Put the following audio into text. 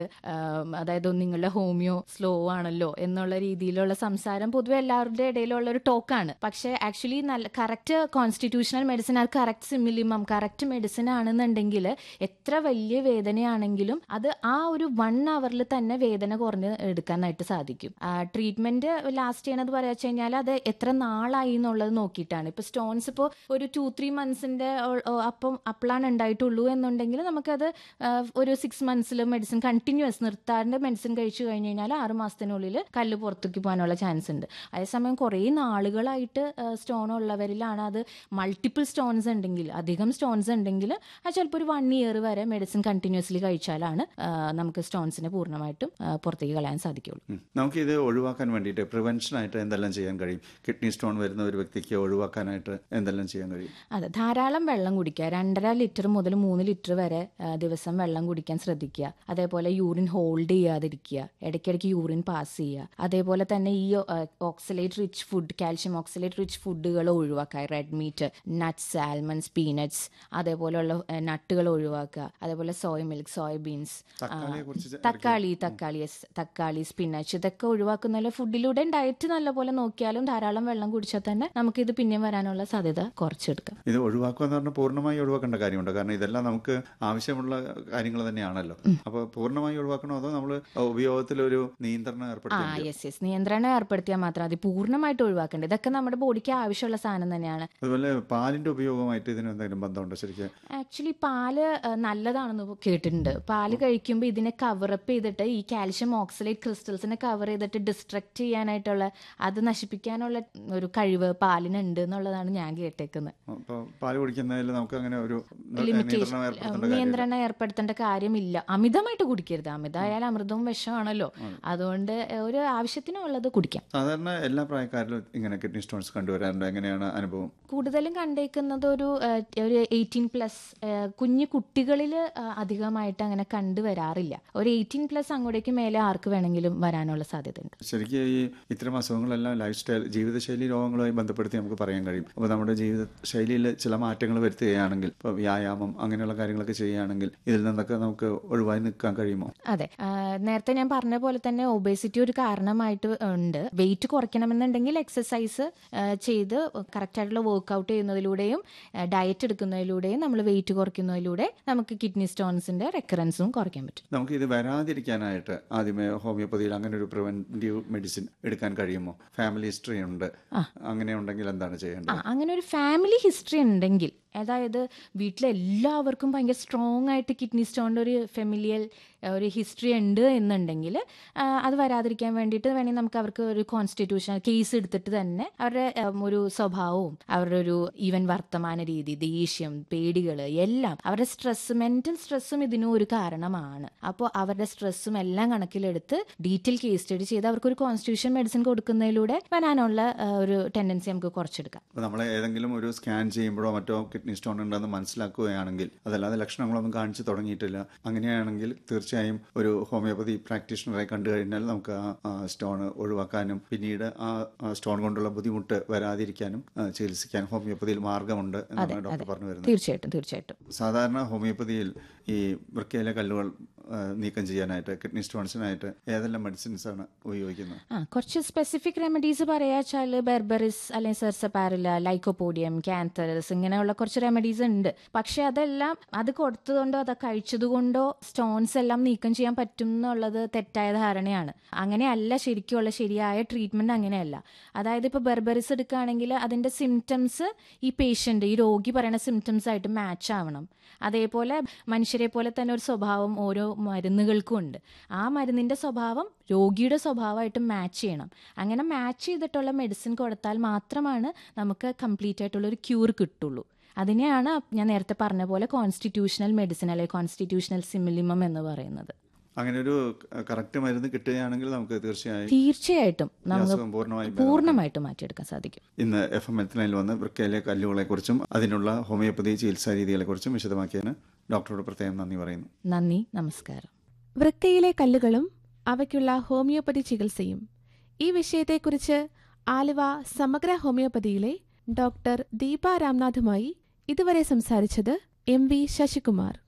ആം, അതായത് നിങ്ങളുടെ homeo slow ആണല്ലോ എന്നുള്ള രീതിയിലുള്ള സംസാരം പൊതുവെ എല്ലാവരുടെ ഇടയിലുള്ള ഒരു ടോക്കാണ് പക്ഷേ ആക്ച്വലി നല്ല കറക്റ്റ് കോൺസ്റ്റിറ്റ്യൂഷണൽ മെഡിസിൻ അത് കറക്റ്റ് സിമിലിമം കറക്റ്റ് മെഡിസിൻ ആണെന്നുണ്ടെങ്കിൽ എത്ര വലിയ വേദനയാണെങ്കിലും അത് ആ ഒരു വൺ അവറിൽ തന്നെ വേദന കുറഞ്ഞ് എടുക്കാനായിട്ട് സാധിക്കും ട്രീറ്റ്മെന്റ് ലാസ്റ്റ് ചെയ്യണത് പറയാ വെച്ച് കഴിഞ്ഞാൽ അത് എത്ര നാളായി എന്നുള്ളത് നോക്കിയിട്ടാണ് ഇപ്പൊ സ്റ്റോൺസ് ഇപ്പോൾ ഒരു ടു ത്രീ മന്ത്സിന്റെ അപ്പം അപ്പോഴാണ് ഉണ്ടായിട്ടുള്ളൂ എന്നുണ്ടെങ്കിൽ നമുക്കത് ആ, ഒരു സിക്സ് മന്ത്സിൽ മെഡിസിൻ കണ്ടിന്യൂസ് നിർത്താണ്ട് മെഡിസിൻ കഴിച്ചു കഴിഞ്ഞ് കഴിഞ്ഞാൽ ആറ് മാസത്തിനുള്ളിൽ കല്ല് പുറത്തേക്ക് പോകാനുള്ള ചാൻസ് ഉണ്ട് അതേസമയം കുറേ നാളുകളായിട്ട് സ്റ്റോൺ ഉള്ളവരിലാണ് അത് മൾട്ടിപ്പിൾ സ്റ്റോൺസ് ഉണ്ടെങ്കിൽ അധികം സ്റ്റോൺസ് ഉണ്ടെങ്കിൽ അത് ചിലപ്പോൾ ഒരു വൺ ഇയർ വരെ മെഡിസിൻ കണ്ടിന്യൂസ്ലി കഴിച്ചാലാണ് ആ, നമുക്ക് സ്റ്റോൺസിനെ പൂർണ്ണമായിട്ടും ആ, പുറത്തേക്ക് കളയാൻ സാധിക്കുള്ളൂ ഉം. നമുക്കിത് ഒഴിവാക്കാൻ വേണ്ടിയിട്ട് പ്രിവെൻഷനായിട്ട് എന്തെല്ലാം ചെയ്യാൻ കഴിയും കിഡ്നി സ്റ്റോൺ വരുന്ന ഒരു വ്യക്തിക്ക് ഒഴിവാക്കാനായിട്ട് എന്തെല്ലാം ചെയ്യാൻ കഴിയും അതെ ധാരാളം വെള്ളം കുടിക്കുക രണ്ടര ലിറ്റർ മുതൽ മൂന്ന് ലിറ്റർ വരെ ആ, ദിവസം വെള്ളം കുടിക്കാൻ ശ്രദ്ധിക്കുക അതേപോലെ യൂറിൻ ഹോൾഡ് ചെയ്യാതിരിക്കുക ഇടയ്ക്കിടയ്ക്ക് യൂറിൻ പാസ് ചെയ്യുക അതേപോലെ തന്നെ ഈ oxalate rich food calcium oxalate rich ഫുഡുകൾ ഒഴിവാക്കുക red meat nuts almonds peanuts അതേപോലെയുള്ള നട്ടുകൾ ഒഴിവാക്കുക അതേപോലെ സോയ മിൽക്ക് സോയ ബീൻസ് തക്കാളിയെ കുറിച്ച് തക്കാളി തക്കാളി yes, തക്കാളി സ്പിനച്ച് ഇതൊക്കെ ഒഴിവാക്കുന്ന ഫുഡിലൂടെ ഡയറ്റ് നല്ലപോലെ നോക്കിയാലും ധാരാളം വെള്ളം കുടിച്ചാൽ തന്നെ നമുക്കിത് പിന്നെയും വരാനുള്ള സാധ്യത കുറച്ചെടുക്കാം ഇത് ഒഴിവാക്കുക എന്ന് പറഞ്ഞാൽ പൂർണ്ണമായി ഒഴിവാക്കേണ്ട കാര്യമുണ്ട് കാരണം ഇതെല്ലാം നമുക്ക് ആവശ്യമുള്ള കാര്യങ്ങൾ തന്നെയാണല്ലോ അപ്പോൾ പൂർണ്ണമായി ഒഴിവാക്കണോ അതോ നമ്മൾ ഉപയോഗത്തിൽ ഒരു നിയന്ത്രണം ആ ഏർപ്പെടുത്തി യെസ് യെസ് നിയന്ത്രണം ഏർപ്പെടുത്തിയാൽ മാത്രം അത് പൂർണ്ണമായിട്ട് ഒഴിവാക്കേണ്ടത് ഇതൊക്കെ നമ്മുടെ ബോഡിക്ക് ആവശ്യമുള്ള സാധനം തന്നെയാണ് അതുപോലെ പാലിന്റെ ഉപയോഗമായിട്ട് ഇതിന് എന്തെങ്കിലും ബന്ധമുണ്ടോ ശരിക്കും ആക്ച്വലി പാല് ആ, നല്ലതാണെന്ന് കേട്ടിട്ടുണ്ട് പാല് കഴിക്കുമ്പോൾ ഇതിനെ കവറപ്പ് ചെയ്തിട്ട് ഈ കാൽഷ്യം ഓക്സലേറ്റ് ക്രിസ്റ്റൽസിനെ കവർ ചെയ്തിട്ട് ഡിസ്ട്രക്ട് ചെയ്യാനായിട്ടുള്ള അത് നശിപ്പിക്കാനുള്ള ഒരു കഴിവ് പാലിനുണ്ട് എന്നുള്ളതാണ് ഞാൻ കേട്ടേക്കുന്നത് അപ്പോൾ പാല് കുടിക്കുന്നതിൽ നമുക്ക് അങ്ങനെ ഒരു ലിമിറ്റേഷൻ നിയന്ത്രണം ഏർപ്പെടുത്തേണ്ട കാര്യം നിയന്ത്രണം ഏർപ്പെടുത്തേണ്ട കാര്യമില്ല അമിതമായിട്ട് കുടിക്കരുത് അമിതമായാൽ അമൃതവും വിഷമാണല്ലോ അതുകൊണ്ട് ഒരു ആവശ്യത്തിനുള്ളത് കുടിക്കാം സാധാരണ എല്ലാ പ്രായക്കാരിലും ഇങ്ങനെ കിഡ്നി സ്റ്റോൺസ് കണ്ടുവരാറുണ്ട് എങ്ങനെയാണ് അനുഭവം കൂടുതലും കണ്ടേക്കുന്നത് ഒരു ആ, ഒരു എയ്റ്റീൻ പ്ലസ് കുഞ്ഞു കുട്ടികളിൽ അധികമായിട്ട് അങ്ങനെ കണ്ടുവരാറില്ല ഒരു എയ്റ്റീൻ പ്ലസ് അങ്ങോട്ടേക്ക് മേലെ ആർക്ക് വേണമെങ്കിലും വരാനുള്ള സാധ്യതയുണ്ട് ശരിക്കും ഈ ഇത്തരം അസുഖങ്ങളെല്ലാം ലൈഫ് സ്റ്റൈൽ ജീവിതശൈലി രോഗങ്ങളുമായി ബന്ധപ്പെടുത്തി നമുക്ക് പറയാൻ കഴിയും അപ്പോൾ നമ്മുടെ ജീവിത ശൈലിയിൽ ചില മാറ്റങ്ങൾ വരുത്തുകയാണെങ്കിൽ ഇപ്പോൾ വ്യായാമം അങ്ങനെയുള്ള കാര്യങ്ങളൊക്കെ ചെയ്യുകയാണെങ്കിൽ ഇതിൽ നിന്നൊക്കെ നമുക്ക് ഒഴിവായി നിൽക്കാൻ കഴിയുമോ അതെ ആ, നേരത്തെ ഞാൻ പറഞ്ഞ പോലെ തന്നെ ഒബേസിറ്റി ഒരു കാരണമായിട്ട് ഉണ്ട് വെയിറ്റ് കുറയ്ക്കണമെന്നുണ്ടെങ്കിൽ എക്സസൈസ് ചെയ്ത് കറക്റ്റായിട്ടുള്ള വർക്കൗട്ട് ചെയ്യുന്നതിലൂടെയും ഡയറ്റ് എടുക്കുന്നതിലൂടെയും നമ്മൾ വെയിറ്റ് കുറയ്ക്കുന്നതിലൂടെ നമുക്ക് കിഡ്നി സ്റ്റോൺസിന്റെ റെക്കറൻസും കുറയ്ക്കാൻ പറ്റും നമുക്ക് ഇത് വരാതിരിക്കാനായിട്ട് ആദ്യമേ ഹോമിയോപ്പതിയിൽ അങ്ങനെ ഒരു പ്രിവെന്റീവ് മെഡിസിൻ എടുക്കാൻ കഴിയുമോ ഫാമിലി ഹിസ്റ്ററി ഉണ്ട് അങ്ങനെ ഉണ്ടെങ്കിൽ എന്താണ് ആ ചെയ്യേണ്ടത് അങ്ങനെ ഒരു ഫാമിലി ഹിസ്റ്ററി ഉണ്ടെങ്കിൽ അതായത് വീട്ടിലെല്ലാവർക്കും ഭയങ്കര സ്ട്രോങ് ആയിട്ട് കിഡ്നി സ്റ്റോണിൻ്റെ ഒരു ഫെമിലിയൽ ഒരു ഹിസ്റ്ററി ഉണ്ട് എന്നുണ്ടെങ്കിൽ ആ, അത് വരാതിരിക്കാൻ വേണ്ടിയിട്ട് വേണമെങ്കിൽ നമുക്ക് അവർക്ക് ഒരു കോൺസ്റ്റിറ്റ്യൂഷൻ കേസ് എടുത്തിട്ട് തന്നെ അവരുടെ ഉം, ഒരു സ്വഭാവവും അവരുടെ ഒരു ഈവൻ വർത്തമാന രീതി ദേഷ്യം പേടികൾ എല്ലാം അവരുടെ സ്ട്രെസ് മെന്റൽ സ്ട്രെസ്സും ഇതിനും ഒരു കാരണമാണ് അപ്പോൾ അവരുടെ സ്ട്രെസ്സും എല്ലാം കണക്കിലെടുത്ത് ഡീറ്റെയിൽ കേസ് സ്റ്റഡി ചെയ്ത് അവർക്ക് ഒരു കോൺസ്റ്റിറ്റ്യൂഷൻ മെഡിസിൻ കൊടുക്കുന്നതിലൂടെ വരാനുള്ള ആ, ഒരു ടെൻഡൻസി നമുക്ക് കുറച്ചെടുക്കാം അപ്പോൾ നമ്മൾ ഏതെങ്കിലും ഒരു സ്കാൻ ചെയ്യുമ്പോഴോ മറ്റോ കിഡ്നി സ്റ്റോൺ ഉണ്ടെന്ന് മനസ്സിലാക്കുകയാണെങ്കിൽ അതല്ലാതെ ലക്ഷണങ്ങളൊന്നും കാണിച്ചു തുടങ്ങിയിട്ടില്ല അങ്ങനെയാണെങ്കിൽ തീർച്ചയായും ഒരു ഹോമിയോപ്പതി പ്രാക്ടീഷണറെ കണ്ടു കഴിഞ്ഞാൽ നമുക്ക് ആ സ്റ്റോൺ ഒഴിവാക്കാനും പിന്നീട് ആ സ്റ്റോൺ കൊണ്ടുള്ള ബുദ്ധിമുട്ട് വരാതിരിക്കാനും ആ, ചികിത്സിക്കാൻ ഹോമിയോപ്പതിയിൽ മാർഗമുണ്ട് എന്നാണ് ഡോക്ടർ പറഞ്ഞു വരുന്നത് തീർച്ചയായിട്ടും തീർച്ചയായിട്ടും സാധാരണ ഹോമിയോപ്പതിയിൽ ഈ വൃക്കയിലെ കല്ലുകൾ ആ, നീക്കം ചെയ്യാനായിട്ട് കിഡ്നി സ്റ്റോൺസിനായിട്ട് ഏതെല്ലാം മെഡിസിൻസ് ആണ് ഉപയോഗിക്കുന്നത് ആ കുറച്ച് സ്പെസിഫിക് റെമഡീസ് പറയാ വെച്ചാൽ ബെർബറിസ് അല്ലെങ്കിൽ സെർസപാരില ലൈക്കോപോഡിയം ക്യാൻസറസ് ഇങ്ങനെയുള്ള കുറച്ച് റെമഡീസ് ഉണ്ട് പക്ഷെ അതെല്ലാം അത് കൊടുത്തതുകൊണ്ടോ അത് കഴിച്ചതുകൊണ്ടോ സ്റ്റോൺസ് എല്ലാം നീക്കം ചെയ്യാൻ പറ്റും എന്നുള്ളത് തെറ്റായ ധാരണയാണ് അങ്ങനെയല്ല ശരിക്കുള്ള ശരിയായ ട്രീറ്റ്മെന്റ് അങ്ങനെയല്ല അതായത് ഇപ്പോൾ ബെർബറിസ് എടുക്കുകയാണെങ്കിൽ അതിന്റെ സിംറ്റംസ് ഈ പേഷ്യന്റ് ഈ രോഗി പറയുന്ന സിംറ്റംസ് ആയിട്ട് മാച്ച് ആവണം അതേപോലെ മനുഷ്യരെ പോലെ തന്നെ ഒരു സ്വഭാവം ഓരോ മരുന്നുകൾക്കും ഉണ്ട് ആ മരുന്നിന്റെ സ്വഭാവം രോഗിയുടെ സ്വഭാവമായിട്ട് മാച്ച് ചെയ്യണം അങ്ങനെ മാച്ച് ചെയ്തിട്ടുള്ള മെഡിസിൻ കൊടുത്താൽ മാത്രമാണ് നമുക്ക് കംപ്ലീറ്റ് ആയിട്ടുള്ള ഒരു ക്യൂർ കിട്ടുള്ളൂ അതിനെയാണ് ഞാൻ നേരത്തെ പറഞ്ഞ പോലെ കോൺസ്റ്റിറ്റ്യൂഷണൽ മെഡിസിൻ അല്ലെങ്കിൽ കോൺസ്റ്റിറ്റ്യൂഷണൽ സിമിലിമം എന്ന് പറയുന്നത് അങ്ങനെ ഒരു കറക്റ്റ് മരുന്ന് കിട്ടുകയാണെങ്കിൽ നമുക്ക് തീർച്ചയായും തീർച്ചയായിട്ടും ഈ നമുക്ക് അസുഖം പൂർണ്ണമായി ഭേദമാക്കാം. പൂർണ്ണമായിട്ടും മാറ്റിയെടുക്കാൻ സാധിക്കും ഇന്ന് എഫ് എം എത്തിനയിൽ വന്ന് വൃക്കയിലെ കല്ലുകളെക്കുറിച്ചും അതിനുള്ള ഹോമിയോപ്പതി ചികിത്സാ രീതികളെക്കുറിച്ചും വിശദമാക്കിയതിന് ഡോക്ടറോട് പ്രത്യേകം നന്ദി പറയുന്നു നന്ദി നമസ്കാരം വൃക്കയിലെ കല്ലുകളും അവയ്ക്കുള്ള ഹോമിയോപ്പതി ചികിത്സയും ഈ വിഷയത്തെക്കുറിച്ച് ആലുവ സമഗ്ര ഹോമിയോപ്പതിയിലെ ഡോക്ടർ ദീപ രാംനാഥുമായി ഇതുവരെ സംസാരിച്ചത് എം വി ശശികുമാർ